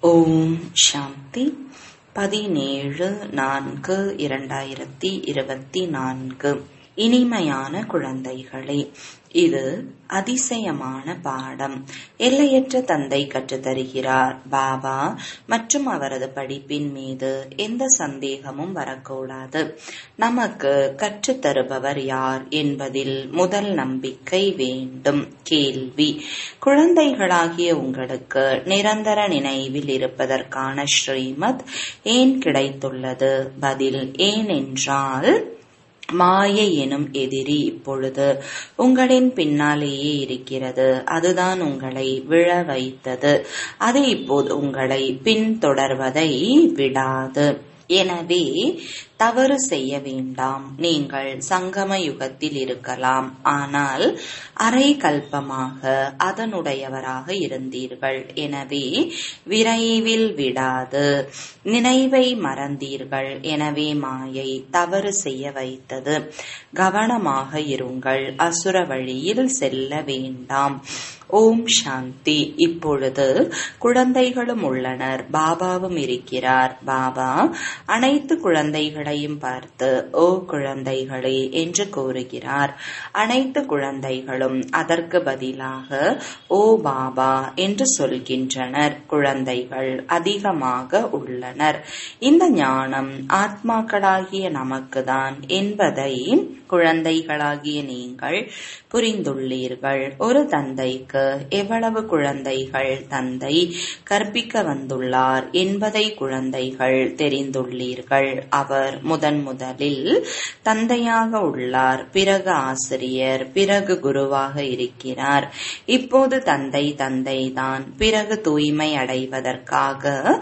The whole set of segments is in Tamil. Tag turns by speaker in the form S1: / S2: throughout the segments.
S1: ஓம் சாந்தி பதினேழு நான்கு இரண்டாயிரத்தி இருபத்தி நான்கு இனிமையான குழந்தைகளே இது அதிசயமான பாடம் எல்லையற்ற தந்தை கற்றுத்தருகிறார் பாபா மற்றும் அவரது படிப்பின் மீது எந்த சந்தேகமும் வரக்கூடாது நமக்கு கற்றுத்தருபவர் யார் என்பதில் முதல் நம்பிக்கை வேண்டும் கேள்வி குழந்தைகளாகிய உங்களுக்கு நிரந்தர நினைவில் இருப்பதற்கான ஸ்ரீமத் ஏன் கிடைத்துள்ளது பதில் ஏனென்றால் மாயை எனும் எதிரி இப்பொழுது உங்களின் பின்னாலேயே இருக்கிறது அதுதான் உங்களை விழ வைத்தது அது இப்போது உங்களை பின்தொடர்வதை விடாது எனவே தவறு செய்ய வேண்டாம் நீங்கள் சங்கம யுகத்தில் இருக்கலாம் ஆனால் அரை கல்பமாக அதனுடையவராக இருந்தீர்கள் எனவே விரைவில் விடாது நினைவை மறந்தீர்கள் எனவே மாயை தவறு செய்ய வைத்தது கவனமாக இருங்கள் அசுர வழியில் செல்ல வேண்டாம் ஓம் சாந்தி இப்பொழுது குழந்தைகளும் உள்ளனர் பாபாவும் இருக்கிறார் பாபா அனைத்து குழந்தைகளையும் பார்த்து ஓ குழந்தைகளே என்று கூறுகிறார் அனைத்து குழந்தைகளும் அதற்கு பதிலாக ஓ பாபா என்று சொல்கின்றனர் குழந்தைகள் அதிகமாக உள்ளனர் இந்த ஞானம் ஆத்மாக்களாகிய நமக்குதான் என்பதை குழந்தைகளாகிய நீங்கள் புரிந்துள்ளீர்கள் ஒரு தந்தைக்கு எவ்வளவு குழந்தைகள் தந்தை கற்பிக்க வந்துள்ளார் என்பதை குழந்தைகள் தெரிந்துள்ளீர்கள் அவர் முதன் முதலில் தந்தையாக உள்ளார் பிறகு ஆசிரியர் பிறகு குருவாக இருக்கிறார் இப்போது தந்தை தந்தைதான் பிறகு தூய்மை அடைவதற்காக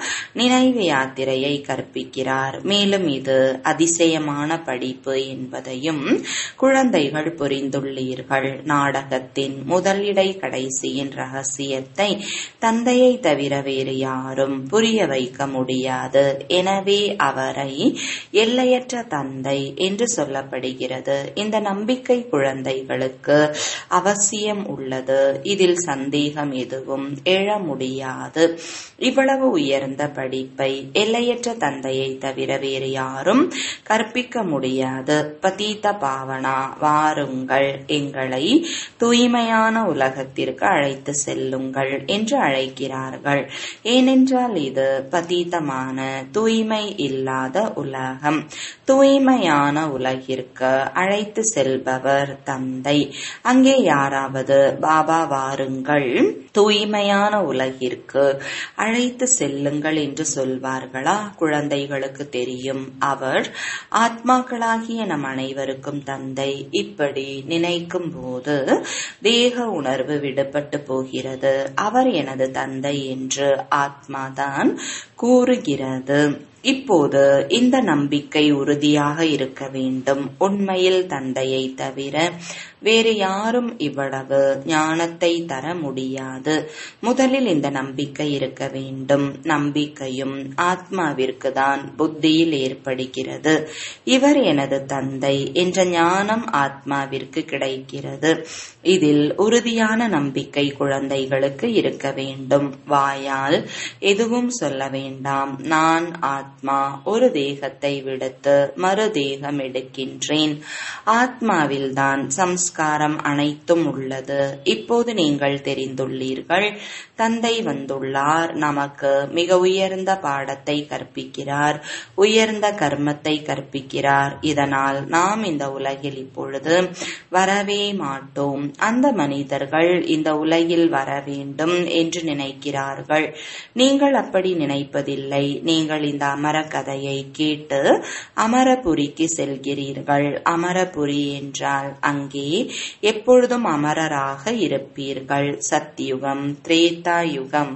S1: நினைவு யாத்திரையை கற்பிக்கிறார் மேலும் இது அதிசயமான படிப்பு என்பதையும் குழந்தைகள் புரிந்துள்ளீர்கள் நாடகத்தின் முதலிடை கடைசியின் ரகசியத்தை தந்தையை தவிர வேறு யாரும் புரிய வைக்க முடியாது எனவே அவரை எல்லையற்ற தந்தை என்று சொல்லப்படுகிறது இந்த நம்பிக்கை குழந்தைகளுக்கு அவசியம் உள்ளது இதில் சந்தேகம் எதுவும் எழ முடியாது இவ்வளவு உயர்ந்த படிப்பை எல்லையற்ற தந்தையை தவிர வேறு யாரும் கற்பிக்க முடியாது பதீத பாவனா வாருங்கள் எங்களை தூய்மையான உலகத்திற்கு அழைத்து செல்லுங்கள் என்று அழைக்கிறார்கள் ஏனென்றால் இது பதீதமான தூய்மை இல்லாத உலகம் தூய்மையான உலகிற்கு அழைத்து செல்பவர் தந்தை அங்கே யாராவது பாபா வாருங்கள் தூய்மையான உலகிற்கு அழைத்து செல்லுங்கள் என்று சொல்வார்களா குழந்தைகளுக்கு தெரியும் அவர் ஆத்மாக்களாகிய நம் அனைவருக்கும் தந்தை இப்படி நினைக்கும் போது தேக உணர்வு விடுபட்டு போகிறது அவர் எனது தந்தை என்று ஆத்மாதான் கூறுகிறது இப்போது இந்த நம்பிக்கை உறுதியாக இருக்க வேண்டும் உண்மையில் தந்தையை தவிர வேறு யாரும் இவ்வளவு ஞானத்தை தர முடியாது முதலில் இந்த நம்பிக்கை இருக்க வேண்டும் நம்பிக்கையும் ஆத்மாவிற்கு தான் புத்தியில் ஏற்படுகிறது இவர் எனது தந்தை என்ற ஞானம் ஆத்மாவிற்கு கிடைக்கிறது இதில் உறுதியான நம்பிக்கை குழந்தைகளுக்கு இருக்க வேண்டும் வாயால் எதுவும் சொல்ல வேண்டாம் நான் ஆத்மா ஒரு தேகத்தை விடுத்து மறு தேகம் எடுக்கின்றேன் ஆத்மாவில்தான் சம்ஸ்காரம் அனைத்தும் உள்ளது இப்போது நீங்கள் தெரிந்துள்ளீர்கள் தந்தை வந்துள்ளார் நமக்கு மிக உயர்ந்த பாடத்தை கற்பிக்கிறார் உயர்ந்த கர்மத்தை கற்பிக்கிறார் இதனால் நாம் இந்த உலகில் இப்பொழுது வரவே மாட்டோம் அந்த மனிதர்கள் இந்த உலகில் வர வேண்டும் என்று நினைக்கிறார்கள் நீங்கள் அப்படி நினைப்பதில்லை நீங்கள் இந்த அமர கதையை கேட்டு அமரபுரிக்கு செல்கிறீர்கள் அமரபுரி என்றால் அங்கே எப்பொழுதும் அமரராக இருப்பீர்கள் சத்தியுகம் திரேதா யுகம்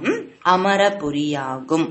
S1: அமரபுரியாகும்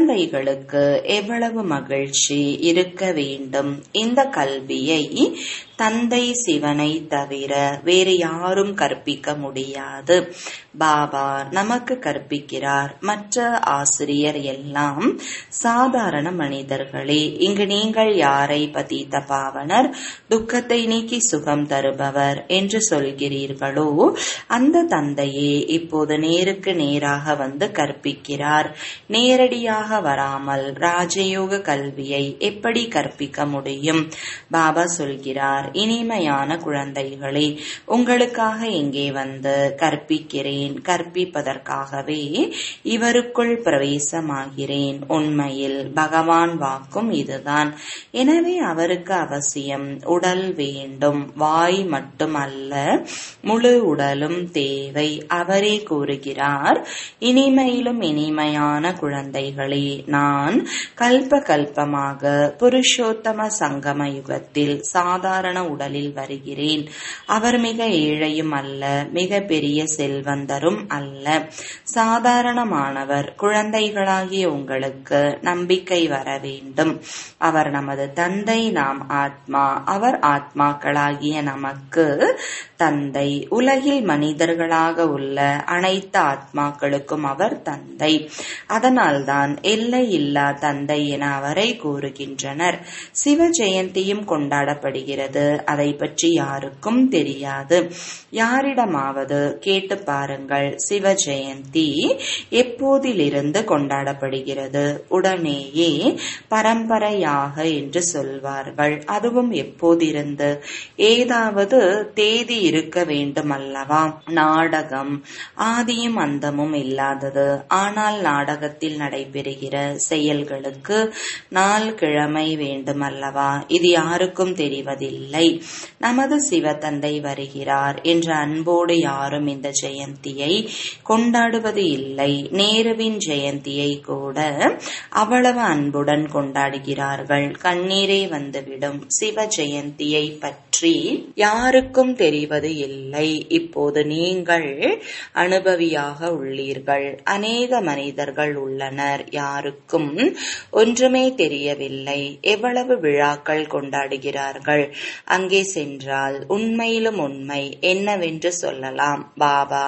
S1: குழந்தைகளுக்கு எவ்வளவு மகிழ்ச்சி இருக்க வேண்டும் இந்த கல்வியை தந்தை சிவனை தவிர வேறு யாரும் கற்பிக்க முடியாது பாபா நமக்கு கற்பிக்கிறார் மற்ற ஆசிரியர் எல்லாம் சாதாரண மனிதர்களே இங்கு நீங்கள் யாரை பதித்த பாவனர் துக்கத்தை நீக்கி சுகம் தருபவர் என்று சொல்கிறீர்களோ அந்த தந்தையே இப்போது நேருக்கு நேராக வந்து கற்பிக்கிறார் நேரடியாக வராமல் ராஜயோக கல்வியை எப்படி கற்பிக்க முடியும் பாபா சொல்கிறார் இனிமையான குழந்தைகளே உங்களுக்காக இங்கே வந்து கற்பிக்கிறேன் கற்பிப்பதற்காகவே இவருக்குள் பிரவேசமாகிறேன் உண்மையில் பகவான் வாக்கும் இதுதான் எனவே அவருக்கு அவசியம் உடல் வேண்டும் வாய் மட்டும் அல்ல முழு உடலும் தேவை அவரே கூறுகிறார் இனிமையிலும் இனிமையான குழந்தைகளே நான் கல்ப கல்பமாக புருஷோத்தம சங்கம யுகத்தில் சாதாரண உடலில் வருகிறேன் அவர் மிக ஏழையும் அல்ல மிக பெரிய செல்வந்தரும் அல்ல சாதாரணமானவர் குழந்தைகளாகிய உங்களுக்கு நம்பிக்கை வர வேண்டும் அவர் நமது தந்தை நாம் ஆத்மா அவர் ஆத்மாக்களாகிய நமக்கு தந்தை உலகில் மனிதர்களாக உள்ள அனைத்து ஆத்மாக்களுக்கும் அவர் தந்தை அதனால்தான் எல்லை இல்லா தந்தை என அவரை கூறுகின்றனர் சிவ ஜெயந்தியும் கொண்டாடப்படுகிறது அதை பற்றி யாருக்கும் தெரியாது யாரிடமாவது கேட்டு பாருங்கள் சிவ ஜெயந்தி எப்போதிலிருந்து கொண்டாடப்படுகிறது உடனேயே பரம்பரையாக என்று சொல்வார்கள் அதுவும் எப்போதிருந்து ஏதாவது தேதி இருக்க வேண்டும் அல்லவா நாடகம் ஆதியும் அந்தமும் இல்லாதது ஆனால் நாடகத்தில் நடைபெறுகிற செயல்களுக்கு நாள் கிழமை வேண்டுமல்லவா இது யாருக்கும் தெரிவதில்லை நமது சிவத்தந்தை வருகிறார் என்ற அன்போடு யாரும் இந்த ஜெயந்தியை கொண்டாடுவது இல்லை நேருவின் ஜெயந்தியை கூட அவ்வளவு அன்புடன் கொண்டாடுகிறார்கள் கண்ணீரே வந்துவிடும் சிவ ஜெயந்தியை பற்றி யாருக்கும் தெரிவது இல்லை இப்போது நீங்கள் அனுபவியாக உள்ளீர்கள் அநேக மனிதர்கள் உள்ளனர் யாருக்கும் ஒன்றுமே தெரியவில்லை எவ்வளவு விழாக்கள் கொண்டாடுகிறார்கள் அங்கே சென்றால் உண்மையிலும் உண்மை என்னவென்று சொல்லலாம் பாபா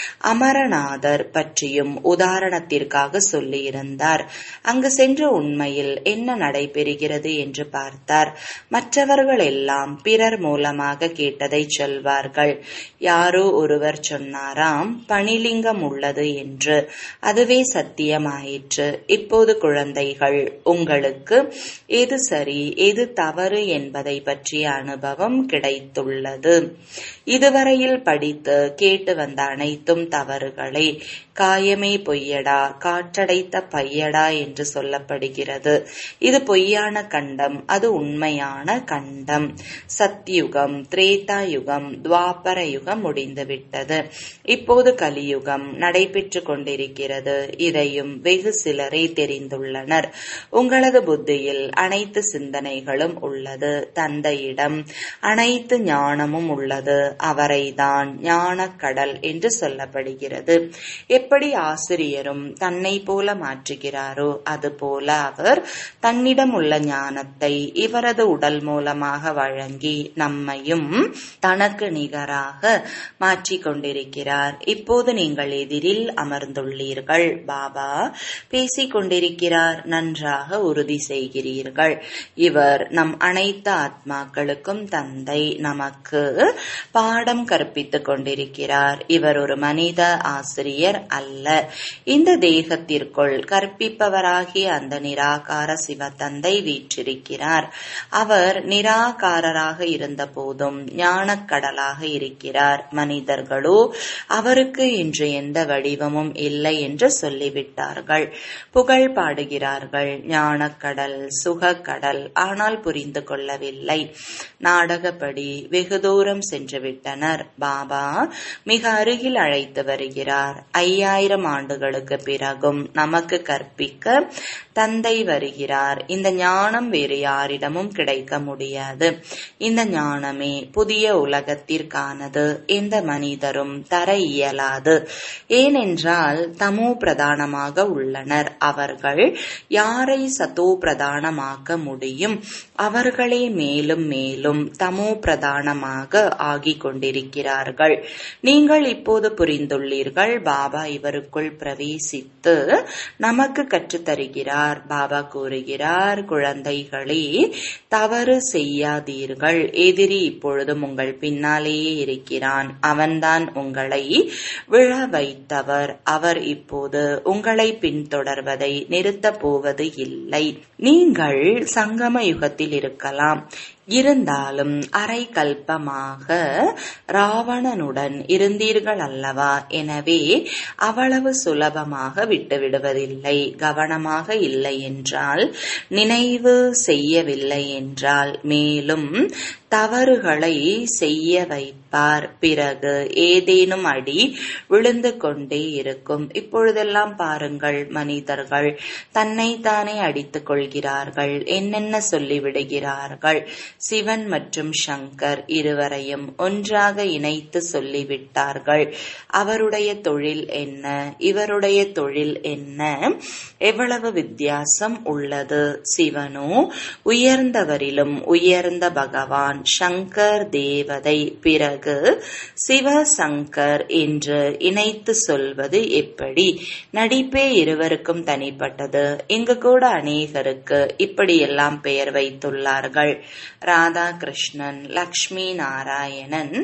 S1: அமரநாதர் பற்றியும் உதாரணத்திற்காக சொல்லியிருந்தார் அங்கு சென்று உண்மையில் என்ன நடைபெறுகிறது என்று பார்த்தார் மற்றவர்கள் எல்லாம் பிறர் மூலமாக கேட்டதை சொல்வார்கள் யாரோ ஒருவர் சொன்னாராம் பணிலிங்கம் உள்ளது என்று அதுவே சத்தியமாயிற்று இப்போது குழந்தைகள் உங்களுக்கு எது சரி எது தவறு என்பதை பற்றிய அனுபவம் கிடைத்துள்ளது இதுவரையில் படித்து கேட்டு வந்த அனைத்தும் தவறுகளே காயமே பொய்யடா காற்றடைத்த பையடா என்று சொல்லப்படுகிறது இது பொய்யான கண்டம் அது உண்மையான கண்டம் சத்யுகம் திரேதா யுகம் துவாபர யுகம் முடிந்துவிட்டது இப்போது கலியுகம் நடைபெற்று கொண்டிருக்கிறது இதையும் வெகு சிலரே தெரிந்துள்ளனர் உங்களது புத்தியில் அனைத்து சிந்தனைகளும் உள்ளது தந்தையிடம் அனைத்து ஞானமும் உள்ளது அவரைதான் ஞானக் கடல் என்று சொல்லப்படுகிறது எப்படி ஆசிரியரும் தன்னை போல மாற்றுகிறாரோ அதுபோல அவர் தன்னிடம் உள்ள ஞானத்தை இவரது உடல் மூலமாக வழங்கி நம்மையும் தனக்கு நிகராக மாற்றிக் கொண்டிருக்கிறார் இப்போது நீங்கள் எதிரில் அமர்ந்துள்ளீர்கள் பாபா பேசிக் கொண்டிருக்கிறார் நன்றாக உறுதி செய்கிறீர்கள் இவர் நம் அனைத்து ஆத்மாக்களுக்கும் தந்தை நமக்கு பாடம் கற்பித்துக் கொண்டிருக்கிறார் இவர் ஒரு மனித ஆசிரியர் அல்ல இந்த தேகத்திற்குள் கற்பிப்பவராகிய அந்த நிராகார சிவத்தந்தை வீற்றிருக்கிறார் அவர் நிராகாரராக இருந்த போதும் ஞானக்கடலாக இருக்கிறார் மனிதர்களோ அவருக்கு இன்று எந்த வடிவமும் இல்லை என்று சொல்லிவிட்டார்கள் புகழ் பாடுகிறார்கள் ஞானக்கடல் சுகக்கடல் ஆனால் புரிந்து கொள்ளவில்லை நாடகப்படி வெகு தூரம் சென்று விட்டனர் பாபா மிக அருகில் அழைத்து வருகிறார் ஐயா ஐயாயிரம் ஆண்டுகளுக்கு பிறகும் நமக்கு கற்பிக்க தந்தை வருகிறார் இந்த ஞானம் வேறு யாரிடமும் கிடைக்க முடியாது இந்த ஞானமே புதிய உலகத்திற்கானது எந்த மனிதரும் தர இயலாது ஏனென்றால் தமோ பிரதானமாக உள்ளனர் அவர்கள் யாரை சத்தோ பிரதானமாக்க முடியும் அவர்களே மேலும் மேலும் தமோ பிரதானமாக ஆகிக் கொண்டிருக்கிறார்கள் நீங்கள் இப்போது புரிந்துள்ளீர்கள் பாபா இவருக்குள் பிரவேசித்து நமக்கு கற்றுத் தருகிறார் பாபா கூறுகிறார் குழந்தைகளே தவறு செய்யாதீர்கள் எதிரி இப்பொழுதும் உங்கள் பின்னாலேயே இருக்கிறான் அவன்தான் உங்களை விழ வைத்தவர் அவர் இப்போது உங்களை பின்தொடர்வதை நிறுத்தப் போவது இல்லை நீங்கள் சங்கம யுகத்தில் இருக்கலாம் இருந்தாலும் அரை கல்பமாக ராவணனுடன் இருந்தீர்கள் அல்லவா எனவே அவ்வளவு சுலபமாக விட்டுவிடுவதில்லை கவனமாக இல்லை என்றால் நினைவு செய்யவில்லை என்றால் மேலும் தவறுகளை செய்ய வைப்பார் பிறகு ஏதேனும் அடி விழுந்து கொண்டே இருக்கும் இப்பொழுதெல்லாம் பாருங்கள் மனிதர்கள் தன்னைத்தானே அடித்துக் கொள்கிறார்கள் என்னென்ன சொல்லிவிடுகிறார்கள் சிவன் மற்றும் சங்கர் இருவரையும் ஒன்றாக இணைத்து சொல்லிவிட்டார்கள் அவருடைய தொழில் என்ன இவருடைய தொழில் என்ன எவ்வளவு வித்தியாசம் உள்ளது சிவனோ உயர்ந்தவரிலும் உயர்ந்த பகவான் சங்கர் தேவதை பிறகு சிவசங்கர் என்று இணைத்து சொல்வது எப்படி நடிப்பே இருவருக்கும் தனிப்பட்டது இங்கு கூட அநேகருக்கு இப்படியெல்லாம் பெயர் வைத்துள்ளார்கள் ராதாகிருஷ்ணன் லக்ஷ்மி நாராயணன்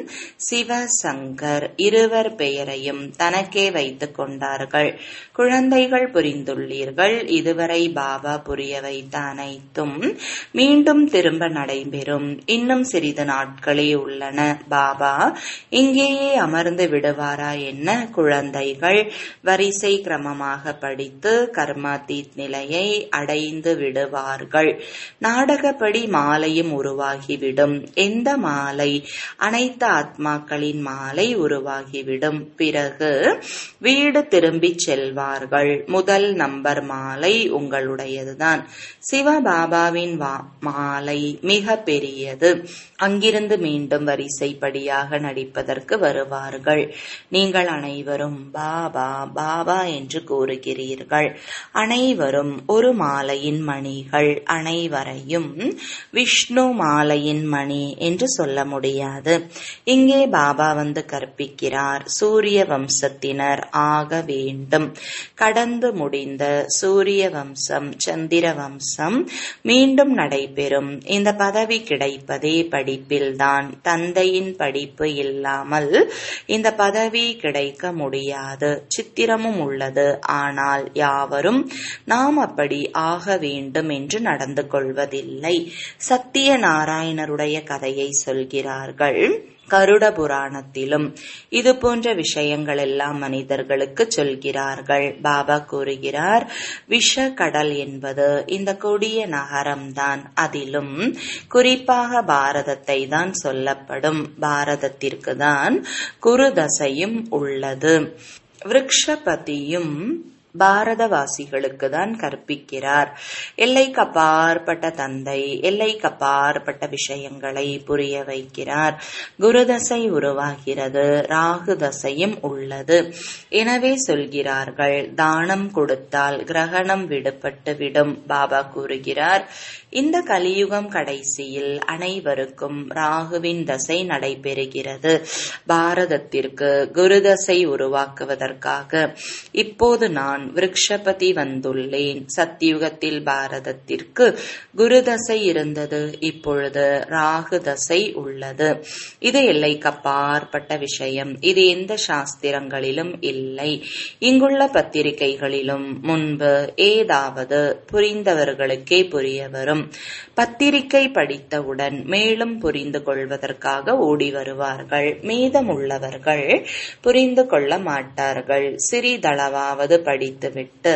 S1: சிவசங்கர் இருவர் பெயரையும் தனக்கே வைத்துக் கொண்டார்கள் குழந்தைகள் புரிந்துள்ளீர்கள் இதுவரை பாபா புரிய வைத்த அனைத்தும் மீண்டும் திரும்ப நடைபெறும் இன்னும் சிறிது நாட்களே உள்ளன பாபா இங்கேயே அமர்ந்து விடுவாரா என்ன குழந்தைகள் வரிசை கிரமமாக படித்து கர்மாதீத் நிலையை அடைந்து விடுவார்கள் நாடகப்படி மாலையும் உருவாகிவிடும் எந்த மாலை அனைத்து ஆத்மாக்களின் மாலை உருவாகிவிடும் பிறகு வீடு திரும்பிச் செல்வார்கள் முதல் நம்பர் மாலை உங்களுடையதுதான் சிவபாபாவின் மாலை மிக பெரியது அங்கிருந்து மீண்டும் வரிசைப்படியாக நடிப்பதற்கு வருவார்கள் நீங்கள் அனைவரும் பாபா பாபா என்று கூறுகிறீர்கள் அனைவரும் ஒரு மாலையின் மணிகள் அனைவரையும் விஷ்ணு மாலையின் மணி என்று சொல்ல முடியாது இங்கே பாபா வந்து கற்பிக்கிறார் சூரிய வம்சத்தினர் ஆக வேண்டும் கடந்து முடிந்த சூரிய வம்சம் சந்திர வம்சம் மீண்டும் நடைபெறும் இந்த பதவி கிடைப்பதே படிப்பில்தான் தந்தையின் படிப்பு இல்லாமல் இந்த பதவி கிடைக்க முடியாது சித்திரமும் உள்ளது ஆனால் யாவரும் நாம் அப்படி ஆக வேண்டும் என்று நடந்து கொள்வதில்லை சத்திய நாராயணருடைய கதையை சொல்கிறார்கள் கருட புராணத்திலும் இது போன்ற விஷயங்கள் எல்லாம் மனிதர்களுக்கு சொல்கிறார்கள் பாபா கூறுகிறார் விஷ கடல் என்பது இந்த கொடிய நகரம்தான் அதிலும் குறிப்பாக பாரதத்தை தான் சொல்லப்படும் பாரதத்திற்கு தான் குருதசையும் உள்ளது விரக்ஷபதியும் பாரதவாசிகளுக்கு தான் கற்பிக்கிறார் எல்லைக்கு அப்பாற்பட்ட தந்தை எல்லைக்கு அப்பாற்பட்ட விஷயங்களை புரிய வைக்கிறார் குருதசை உருவாகிறது ராகு தசையும் உள்ளது எனவே சொல்கிறார்கள் தானம் கொடுத்தால் கிரகணம் விடுபட்டு விடும் பாபா கூறுகிறார் இந்த கலியுகம் கடைசியில் அனைவருக்கும் ராகுவின் தசை நடைபெறுகிறது பாரதத்திற்கு குருதசை உருவாக்குவதற்காக இப்போது நான் விரக்ஷபதி வந்துள்ளேன் சத்தியுகத்தில் பாரதத்திற்கு குருதசை இருந்தது இப்பொழுது ராகு தசை உள்ளது இது எல்லைக்கப்பாற்பட்ட விஷயம் இது எந்த சாஸ்திரங்களிலும் இல்லை இங்குள்ள பத்திரிகைகளிலும் முன்பு ஏதாவது புரிந்தவர்களுக்கே புரிய வரும் பத்திரிகை படித்தவுடன் மேலும் புரிந்து கொள்வதற்காக ஓடி வருவார்கள் மீதமுள்ளவர்கள் புரிந்து கொள்ள மாட்டார்கள் சிறிதளவாவது படித்து வைத்துவிட்டு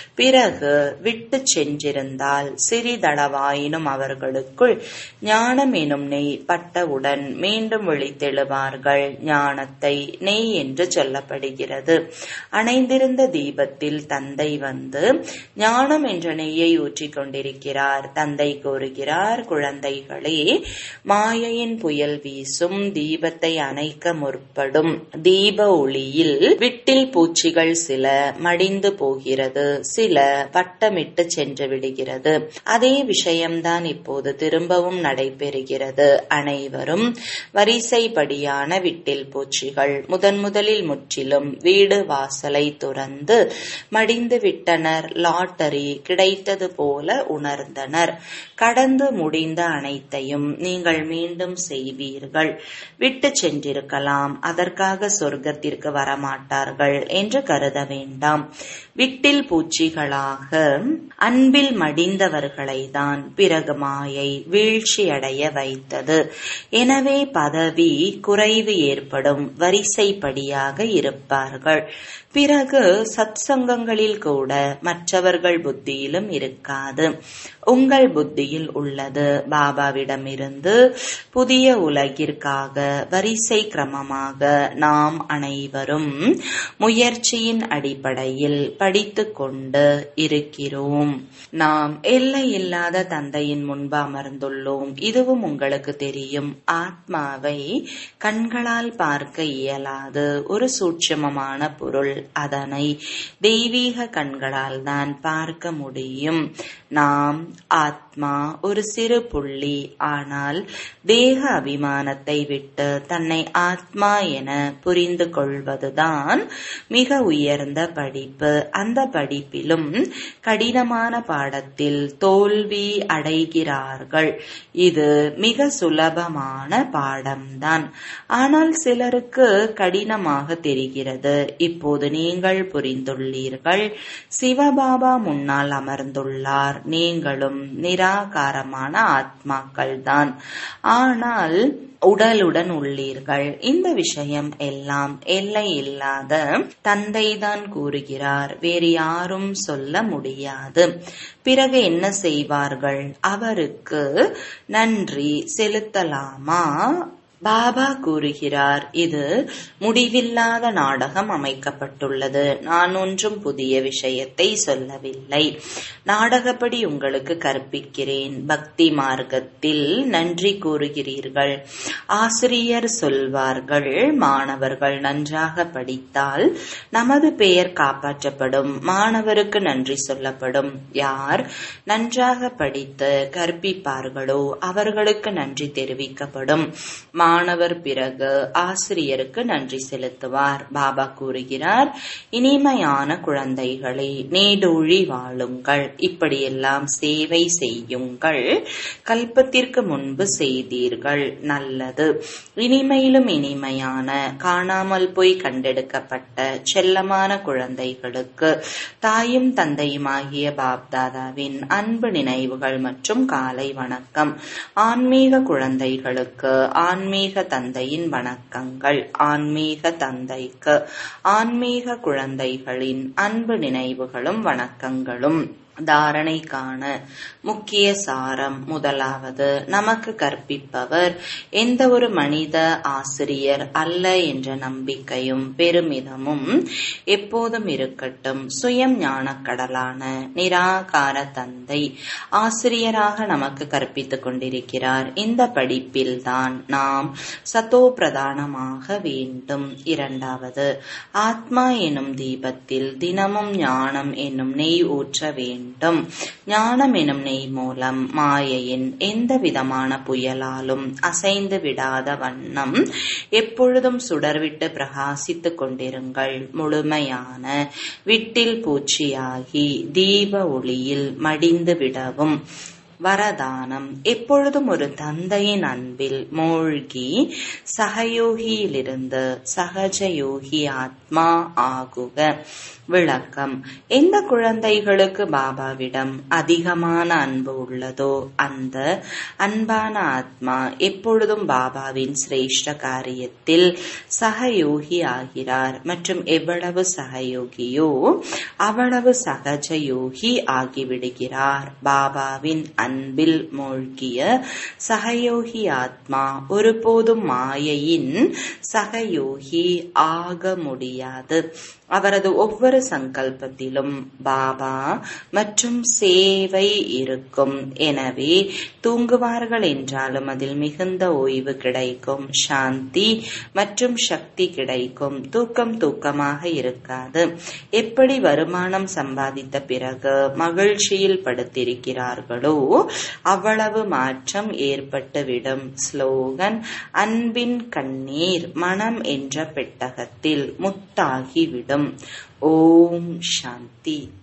S1: பிறகு விட்டு சென்றிருந்தால் சிறிதளவாயினும் அவர்களுக்குள் ஞானம் எனும் நெய் பட்டவுடன் மீண்டும் விழித்தெழுவார்கள் ஞானத்தை நெய் என்று சொல்லப்படுகிறது அணைந்திருந்த தீபத்தில் தந்தை வந்து ஞானம் என்ற நெய்யை ஊற்றிக் கொண்டிருக்கிறார் தந்தை கூறுகிறார் குழந்தைகளே மாயையின் புயல் வீசும் தீபத்தை அணைக்க முற்படும் தீப ஒளியில் விட்டில் பூச்சிகள் சில மடிந்து போகிறது சில வட்டமிட்டு சென்று விடுகிறது அதே விஷயம்தான் இப்போது திரும்பவும் நடைபெறுகிறது அனைவரும் வரிசைப்படியான விட்டில் பூச்சிகள் முதன் முதலில் முற்றிலும் வீடு வாசலை துறந்து மடிந்து விட்டனர் லாட்டரி கிடைத்தது போல உணர்ந்தனர் கடந்து முடிந்த அனைத்தையும் நீங்கள் மீண்டும் செய்வீர்கள் விட்டு சென்றிருக்கலாம் அதற்காக சொர்க்கத்திற்கு வரமாட்டார்கள் என்று கருத வேண்டாம் விட்டில் பூச்சிகளாக அன்பில் மடிந்தவர்களை தான் பிறகு மாயை வீழ்ச்சியடைய வைத்தது எனவே பதவி குறைவு ஏற்படும் வரிசைப்படியாக இருப்பார்கள் பிறகு சத் சங்கங்களில் கூட மற்றவர்கள் புத்தியிலும் இருக்காது உங்கள் புத்தியில் உள்ளது பாபாவிடமிருந்து புதிய உலகிற்காக வரிசை கிரமமாக நாம் அனைவரும் முயற்சியின் அடிப்படையில் படித்து கொண்டு இருக்கிறோம் நாம் எல்லை இல்லாத தந்தையின் முன்பு அமர்ந்துள்ளோம் இதுவும் உங்களுக்கு தெரியும் ஆத்மாவை கண்களால் பார்க்க இயலாது ஒரு சூட்சமமான பொருள் அதனை தெய்வீக கண்களால் தான் பார்க்க முடியும் நாம் ஆத்மா ஒரு சிறு புள்ளி ஆனால் தேக அபிமானத்தை விட்டு தன்னை ஆத்மா என புரிந்து கொள்வதுதான் மிக உயர்ந்த படிப்பு அந்த படிப்பிலும் கடினமான பாடத்தில் தோல்வி அடைகிறார்கள் இது மிக சுலபமான பாடம்தான் ஆனால் சிலருக்கு கடினமாக தெரிகிறது இப்போது நீங்கள் புரிந்துள்ளீர்கள் சிவபாபா முன்னால் அமர்ந்துள்ளார் நீங்களும் நிராகாரமான ஆத்மாக்கள் தான் ஆனால் உடலுடன் உள்ளீர்கள் இந்த விஷயம் எல்லாம் எல்லை இல்லாத தந்தைதான் கூறுகிறார் வேறு யாரும் சொல்ல முடியாது பிறகு என்ன செய்வார்கள் அவருக்கு நன்றி செலுத்தலாமா பாபா கூறுகிறார் இது முடிவில்லாத நாடகம் அமைக்கப்பட்டுள்ளது நான் ஒன்றும் புதிய விஷயத்தை சொல்லவில்லை நாடகப்படி உங்களுக்கு கற்பிக்கிறேன் பக்தி மார்க்கத்தில் நன்றி கூறுகிறீர்கள் ஆசிரியர் சொல்வார்கள் மாணவர்கள் நன்றாக படித்தால் நமது பெயர் காப்பாற்றப்படும் மாணவருக்கு நன்றி சொல்லப்படும் யார் நன்றாக படித்து கற்பிப்பார்களோ அவர்களுக்கு நன்றி தெரிவிக்கப்படும் மாணவர் பிறகு ஆசிரியருக்கு நன்றி செலுத்துவார் பாபா கூறுகிறார் இனிமையான குழந்தைகளை நீடூழி வாழுங்கள் இப்படியெல்லாம் சேவை செய்யுங்கள் கல்பத்திற்கு முன்பு செய்தீர்கள் நல்லது இனிமையிலும் இனிமையான காணாமல் போய் கண்டெடுக்கப்பட்ட செல்லமான குழந்தைகளுக்கு தாயும் தந்தையுமாகிய பாப்தாதாவின் அன்பு நினைவுகள் மற்றும் காலை வணக்கம் ஆன்மீக குழந்தைகளுக்கு ஆன்மீக தந்தையின் வணக்கங்கள் ஆன்மீக தந்தைக்கு ஆன்மீக குழந்தைகளின் அன்பு நினைவுகளும் வணக்கங்களும் தாரணைக்கான முக்கிய சாரம் முதலாவது நமக்கு கற்பிப்பவர் எந்த ஒரு மனித ஆசிரியர் அல்ல என்ற நம்பிக்கையும் பெருமிதமும் எப்போதும் இருக்கட்டும் சுயம் ஞானக்கடலான நிராகார தந்தை ஆசிரியராக நமக்கு கற்பித்துக் கொண்டிருக்கிறார் இந்த படிப்பில்தான் நாம் சத்தோ பிரதானமாக வேண்டும் இரண்டாவது ஆத்மா எனும் தீபத்தில் தினமும் ஞானம் என்னும் நெய் ஊற்ற வேண்டும் வேண்டும் ஞானம் எனும் நெய் மூலம் மாயையின் எந்த விதமான புயலாலும் அசைந்து விடாத வண்ணம் எப்பொழுதும் சுடர்விட்டு பிரகாசித்துக் கொண்டிருங்கள் முழுமையான விட்டில் பூச்சியாகி தீப ஒளியில் மடிந்து விடவும் வரதானம் எப்பொழுதும் ஒரு தந்தையின் அன்பில் மூழ்கி சகயோகியிலிருந்து சகஜயோகி ஆத்மா ஆகுக விளக்கம் எந்த குழந்தைகளுக்கு பாபாவிடம் அதிகமான அன்பு உள்ளதோ அந்த அன்பான ஆத்மா எப்பொழுதும் பாபாவின் சிரேஷ்ட காரியத்தில் சகயோகி ஆகிறார் மற்றும் எவ்வளவு சகயோகியோ அவ்வளவு சகஜ யோகி ஆகிவிடுகிறார் பாபாவின் அன்பில் மூழ்கிய சகயோகி ஆத்மா ஒருபோதும் மாயையின் சகயோகி ஆக முடியாது அவரது ஒவ்வொரு சங்கல்பத்திலும் பாபா மற்றும் சேவை இருக்கும் எனவே தூங்குவார்கள் என்றாலும் அதில் மிகுந்த ஓய்வு கிடைக்கும் சாந்தி மற்றும் சக்தி கிடைக்கும் தூக்கம் தூக்கமாக இருக்காது எப்படி வருமானம் சம்பாதித்த பிறகு மகிழ்ச்சியில் படுத்திருக்கிறார்களோ அவ்வளவு மாற்றம் ஏற்பட்டுவிடும் ஸ்லோகன் அன்பின் கண்ணீர் மனம் என்ற பெட்டகத்தில் முத்தாகிவிடும் ஓம் சாந்தி